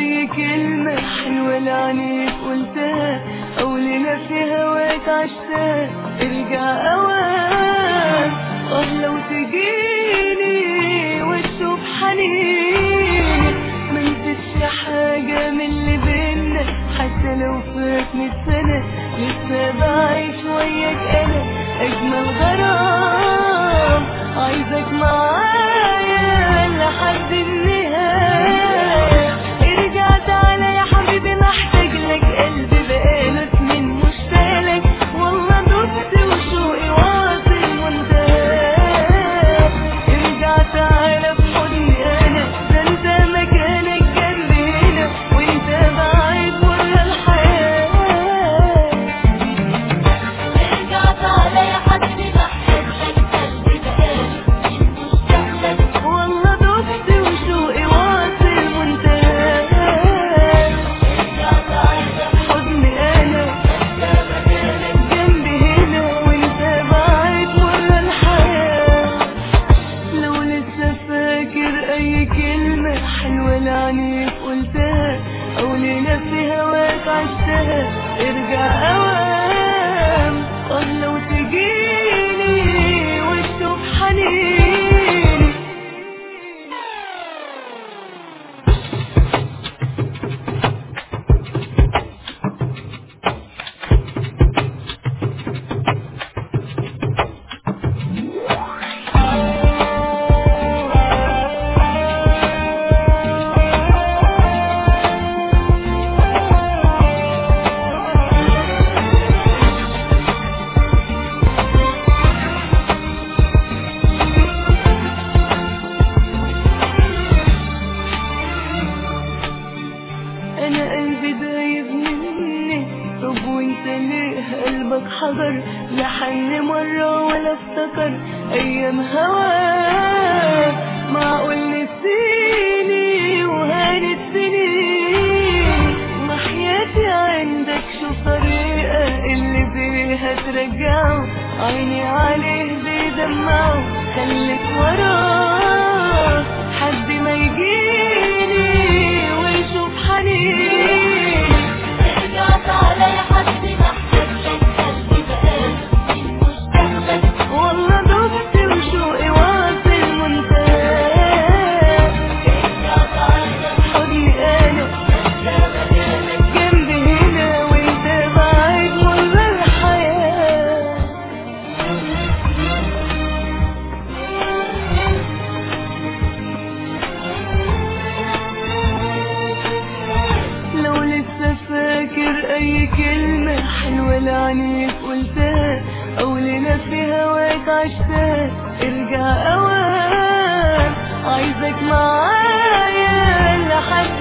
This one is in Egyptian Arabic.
اي كلمة حلوة لعنيك قلتها او لنفسي هواك عشتها ارجع اوام اه لو تجيني وتشوف حنيني منسيتش حاجة من اللي بينا حتى لو فات مية سنة لسه بعيش وياك انا اجمل غرام عايزك معايا لحد النهاية ارجع تعالى يا حبيبي محتاج لك قلبي بقاله سنين مشتاقلك والله دبت وشوقي واصل منتهى ارجع تعالى في حضني انا ده انت مكانك جنبي هنا وانت بعيد ولا الحياة ارجع تعالى يا حبيبي محتاج لك قلبي بقالي سنين مشتاق لك والله دبت وشوقي واصل منتهى ارجع تعالى حضني انا جنبي هنا وانت بعيد مرة الحياة لو لسه فاكر اي كلمة حلوة لعنيك قلتها او لنفسي هواك عشتها ارجع اوام اه لو تجيني وتشوف حنيني انا قلبي دايب مني طب وانت ليه قلبك حجر لا حن مرة ولا افتكر ايام هواك معقول نسيني وهانت سنين محياتي عندك شو طريقة اللي بيها ترجعه عيني عليه بيدمعه خليك وراه حد ما يجيني ويشوف حنيني ارجع تعالى يا حبيبي محتاج لك قلبي بقالي سنين مشتاق لك والله دبت وشوقي واصل منتهى ارجع تعالى حضني انا جنبي هنا وانت بعيد مر الحياة لو لسه فاكر اي كلمة حلوة لعنيك قلتها او لنفسي هواك عشتها ارجع اوام عايزك معايا لحد